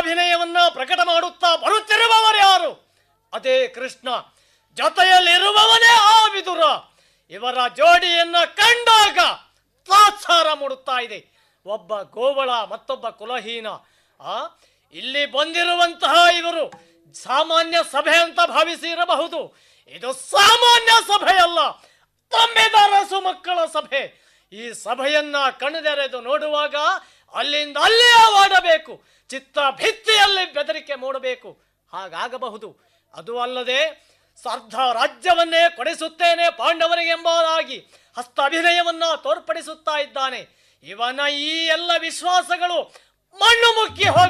ಹಸ್ತಾಭಿನಯವನ್ನ ಪ್ರಕಟ ಮಾಡುತ್ತಾ ಬರುತ್ತಿರುವವರು ಯಾರು ಅದೇ ಕೃಷ್ಣ ಜೊತೆಯಲ್ಲಿರುವವನೇ ಆ ವಿದುರ ಇವರ ಜೋಡಿಯನ್ನ ಕಂಡಾಗ ತಾತ್ಸಾರ ಮೂಡುತ್ತಾ ಇದೆ ಒಬ್ಬ ಗೋವಳ ಮತ್ತೊಬ್ಬ ಕುಲಹೀನ ಆ ಇಲ್ಲಿ ಬಂದಿರುವಂತಹ ಇವರು ಸಾಮಾನ್ಯ ಸಭೆ ಅಂತ ಭಾವಿಸಿರಬಹುದು ಇದು ಸಾಮಾನ್ಯ ಸಭೆಯಲ್ಲ ತಂಬೆದಾರಸು ಮಕ್ಕಳ ಸಭೆ ಈ ಸಭೆಯನ್ನ ಕಣ್ಣೆರೆದು ನೋಡುವಾಗ ಅಲ್ಲಿಂದ ಅಲ್ಲೇ ಆಡಬೇಕು ಚಿತ್ತ ಭಿತ್ತಿಯಲ್ಲಿ ಬೆದರಿಕೆ ಮೂಡಬೇಕು ಹಾಗಾಗಬಹುದು ಅದು ಅಲ್ಲದೆ ಸರ್ಧ ರಾಜ್ಯವನ್ನೇ ಕೊಡಿಸುತ್ತೇನೆ ಪಾಂಡವರಿಗೆ ಎಂಬುದಾಗಿ ಹಸ್ತ ಅಭಿನಯವನ್ನ ತೋರ್ಪಡಿಸುತ್ತಾ ಇದ್ದಾನೆ ಇವನ ಈ ಎಲ್ಲ ವಿಶ್ವಾಸಗಳು ಮಣ್ಣು ಮುಕ್ಕಿ ಹೋಗಿ